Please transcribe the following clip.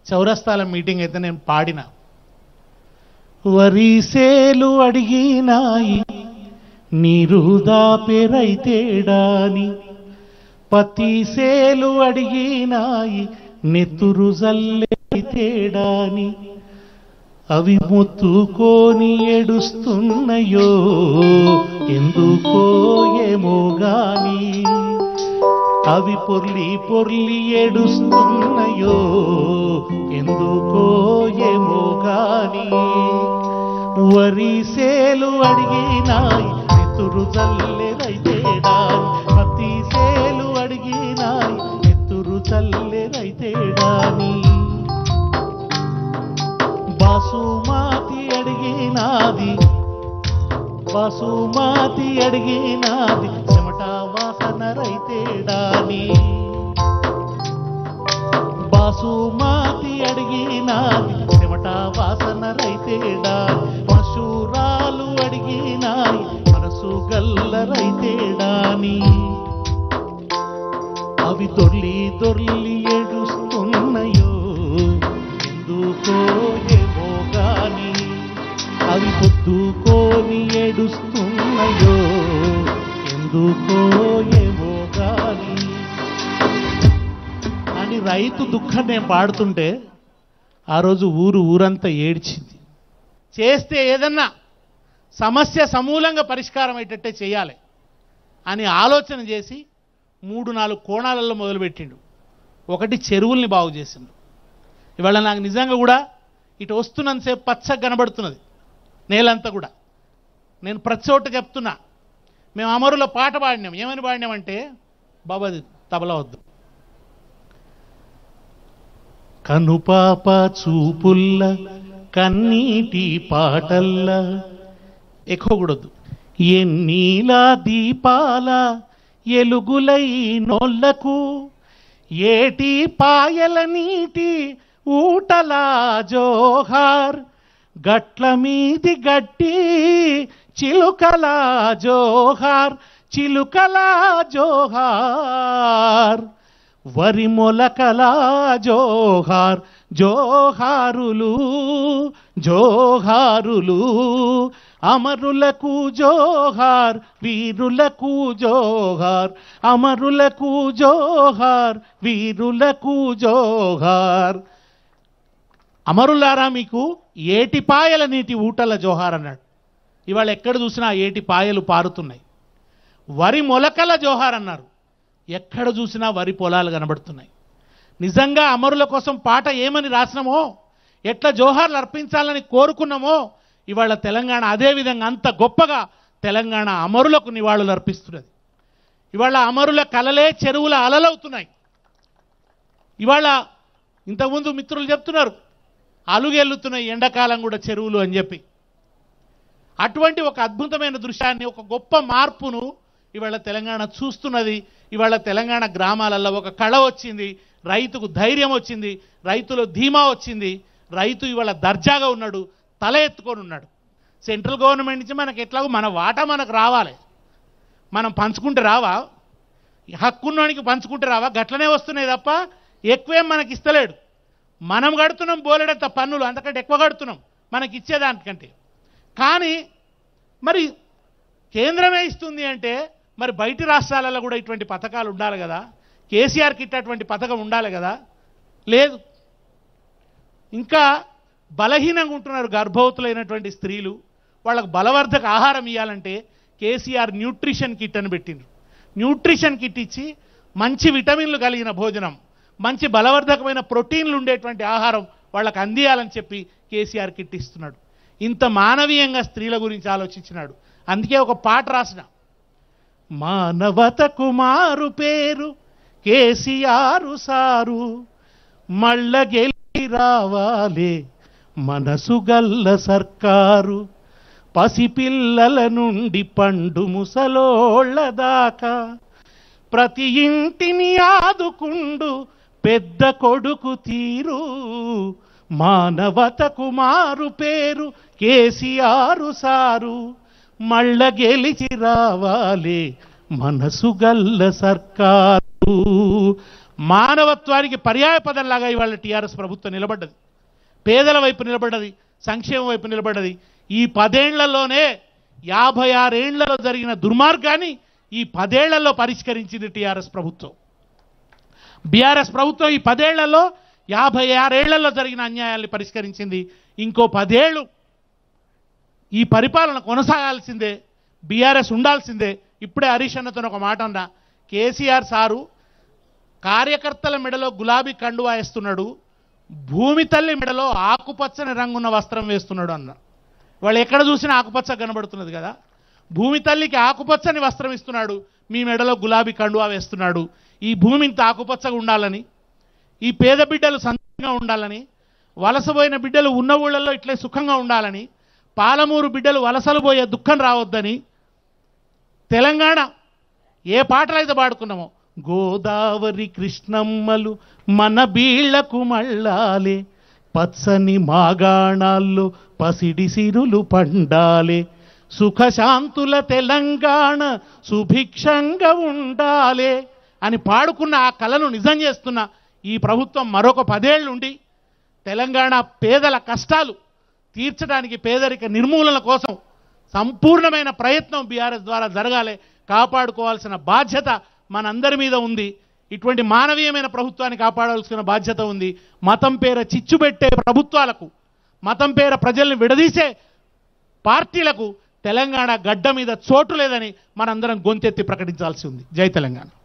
చౌరస్తాల meeting అయితే నేను పాడిన వరిసేలు అడిగినాయి నీరుదా పెరైతేడాని పతిసేలు అడిగినాయి నెత్తురు జల్లెతేడాని అవి మొత్తుకొని ఏడుస్తున్నాయో ఎందుకో ఏమో గాని అవి పొర్లి పొర్లి ఏడుస్తున్నాయో ఎందుకో ఏమో గాని వరిసేలు అడిగినాయి నెత్తురు చల్లెరైతేడాని పత్తి సేలు అడిగినాయి నెత్తురు చల్లెరైతేడాని బాసుమాతి అడిగినాది బాసుమాతి అడిగినాది చెమట వాసన రైతేడాని బాసుమాతి అడిగినాది చెమట వాసన రైతేడాని మసూరాలు అడిగినాయి మనసు గల్ల రైతేడాని అవి దొర్లి దొర్లి ఏడుస్తున్నాయో ఎందుకో ఏమో గాని అవి పొద్దుకోని ఏడుస్తున్నాయో ఎందుకో ఏమో గాని అని రైతు దుఃఖం నేను పాడుతుంటే ఆ రోజు ఊరు ఊరంతా ఏడ్చింది చేస్తే ఏదన్నా సమస్య సమూలంగా పరిష్కారం అయ్యేటట్టే చేయాలి అని ఆలోచన చేసి మూడు నాలుగు కోణాలలో మొదలుపెట్టిండు ఒకటి చెరువుల్ని బాగు చేసిండు ఇవాళ నాకు నిజంగా కూడా ఇటు వస్తున్నంతసేపు పచ్చగా కనబడుతున్నది నేలంతా కూడా నేను ప్రతి చోట చెప్తున్నా మేము అమరుల పాట పాడినాం ఏమని పాడినామంటే బాబాది తబలా వద్దు కనుపాప చూపుల్ల కన్నీటి పాటల్ల ఎక్కువ కూడదు ఎన్నీలా దీపాల ఎలుగులై నోళ్లకు ఏటి పాయల నీటి ఊటలా జోహార్ గట్ల మీది గట్టి చిలుకలా జోహార్ చిలుకలా జోహార్ వరి మొలకలా జోహార్ జోహారులు జోహారులు అమరులకు జోహార్ వీరులకు జోహార్ అమరులకు జోహార్ వీరులకు జోహార్ అమరులారా మీకు ఏటిపాయల నీటి ఊటల జోహార్ అన్నాడు ఇవాళ ఎక్కడ చూసినా ఆ ఏటి పాయలు పారుతున్నాయి వరి మొలకల జోహార్ అన్నారు ఎక్కడ చూసినా వరి పొలాలు కనబడుతున్నాయి నిజంగా అమరుల కోసం పాట ఏమని రాసినామో ఎట్లా జోహార్లు అర్పించాలని కోరుకున్నామో ఇవాళ తెలంగాణ అదే విధంగా అంత గొప్పగా తెలంగాణ అమరులకు నివాళులు అర్పిస్తున్నది ఇవాళ అమరుల కలలే చెరువుల అలలవుతున్నాయి ఇవాళ ఇంతకుముందు మిత్రులు చెప్తున్నారు అలుగెల్లుతున్నాయి ఎండాకాలం కూడా చెరువులు అని చెప్పి అటువంటి ఒక అద్భుతమైన దృశ్యాన్ని ఒక గొప్ప మార్పును ఇవాళ తెలంగాణ చూస్తున్నది ఇవాళ తెలంగాణ గ్రామాలలో ఒక కళ వచ్చింది రైతుకు ధైర్యం వచ్చింది రైతులో ధీమా వచ్చింది రైతు ఇవాళ దర్జాగా ఉన్నాడు తల ఎత్తుకొని ఉన్నాడు సెంట్రల్ గవర్నమెంట్ నుంచి మనకి ఎట్లాగో మన వాటా మనకు రావాలి మనం పంచుకుంటే రావా హక్కున్నోనికి పంచుకుంటే రావా గట్లనే వస్తున్నాయి తప్ప ఎక్కువేం మనకి ఇస్తలేడు మనం కడుతున్నాం బోలెడంత పన్నులు అంతకంటే ఎక్కువ కడుతున్నాం మనకి ఇచ్చేదానికంటే కానీ మరి కేంద్రమే ఇస్తుంది అంటే మరి బయటి రాష్ట్రాలలో కూడా ఇటువంటి పథకాలు ఉండాలి కదా కేసీఆర్కి ఇట్టటువంటి పథకం ఉండాలి కదా లేదు ఇంకా బలహీనంగా ఉంటున్నారు గర్భవతులైనటువంటి స్త్రీలు వాళ్ళకు బలవర్ధక ఆహారం ఇవ్వాలంటే కేసీఆర్ న్యూట్రిషన్ కిట్ అని పెట్టిండ్రు న్యూట్రిషన్ కిట్ ఇచ్చి మంచి విటమిన్లు కలిగిన భోజనం మంచి బలవర్ధకమైన ప్రోటీన్లు ఉండేటువంటి ఆహారం వాళ్ళకి అందియాలని చెప్పి కేసీఆర్ కిట్ ఇస్తున్నాడు ఇంత మానవీయంగా స్త్రీల గురించి ఆలోచించినాడు అందుకే ఒక పాట రాసిన మానవతకు మారు పేరు కేసీఆర్ సారు మళ్ళ గెలి రావాలే మనసు గల్ల సర్కారు పసిపిల్లల నుండి పండు ముసలోళ్ళ దాకా ప్రతి ఇంటిని ఆదుకుండు పెద్ద కొడుకు తీరు మానవతకు మారు పేరు కేసీఆర్ సారు మళ్ళ గెలిచి రావాలి మనసు గల్ల సర్కారు మానవత్వానికి పర్యాయపదంలాగా ఇవాళ టీఆర్ఎస్ ప్రభుత్వం నిలబడ్డది పేదల వైపు నిలబడ్డది సంక్షేమం వైపు నిలబడ్డది ఈ పదేళ్లలోనే యాభై ఆరేళ్లలో జరిగిన దుర్మార్గాన్ని ఈ పదేళ్లలో పరిష్కరించింది టీఆర్ఎస్ ప్రభుత్వం బీఆర్ఎస్ ప్రభుత్వం ఈ పదేళ్లలో యాభై ఆరేళ్లలో జరిగిన అన్యాయాల్ని పరిష్కరించింది ఇంకో పదేళ్ళు ఈ పరిపాలన కొనసాగాల్సిందే బీఆర్ఎస్ ఉండాల్సిందే ఇప్పుడే హరీష్ అన్నతో ఒక మాట అన్నా కేసీఆర్ సారు కార్యకర్తల మెడలో గులాబీ కండువా వేస్తున్నాడు భూమి తల్లి మెడలో ఆకుపచ్చని రంగున్న వస్త్రం వేస్తున్నాడు అన్న వాళ్ళు ఎక్కడ చూసినా ఆకుపచ్చ కనబడుతున్నది కదా భూమి తల్లికి ఆకుపచ్చని వస్త్రం ఇస్తున్నాడు మీ మెడలో గులాబీ కండువా వేస్తున్నాడు ఈ భూమి ఇంత ఆకుపచ్చగా ఉండాలని ఈ పేద బిడ్డలు సంతోషంగా ఉండాలని వలసపోయిన బిడ్డలు ఉన్న ఊళ్ళల్లో ఇట్లే సుఖంగా ఉండాలని పాలమూరు బిడ్డలు వలసలు పోయే దుఃఖం రావద్దని తెలంగాణ ఏ పాటలు అయితే పాడుకున్నామో గోదావరి కృష్ణమ్మలు మన బీళ్లకు మళ్ళాలే పచ్చని మాగాణాల్లో పసిడి సిరులు పండాలే సుఖశాంతుల తెలంగాణ సుభిక్షంగా ఉండాలే అని పాడుకున్న ఆ కళను నిజం చేస్తున్న ఈ ప్రభుత్వం మరొక పదేళ్లుండి తెలంగాణ పేదల కష్టాలు తీర్చడానికి పేదరిక నిర్మూలన కోసం సంపూర్ణమైన ప్రయత్నం బీఆర్ఎస్ ద్వారా జరగాలి కాపాడుకోవాల్సిన బాధ్యత మనందరి మీద ఉంది ఇటువంటి మానవీయమైన ప్రభుత్వాన్ని కాపాడాల్సిన బాధ్యత ఉంది మతం పేర చిచ్చు పెట్టే ప్రభుత్వాలకు మతం పేర ప్రజల్ని విడదీసే పార్టీలకు తెలంగాణ గడ్డ మీద చోటు లేదని మనందరం గొంతెత్తి ప్రకటించాల్సి ఉంది జై తెలంగాణ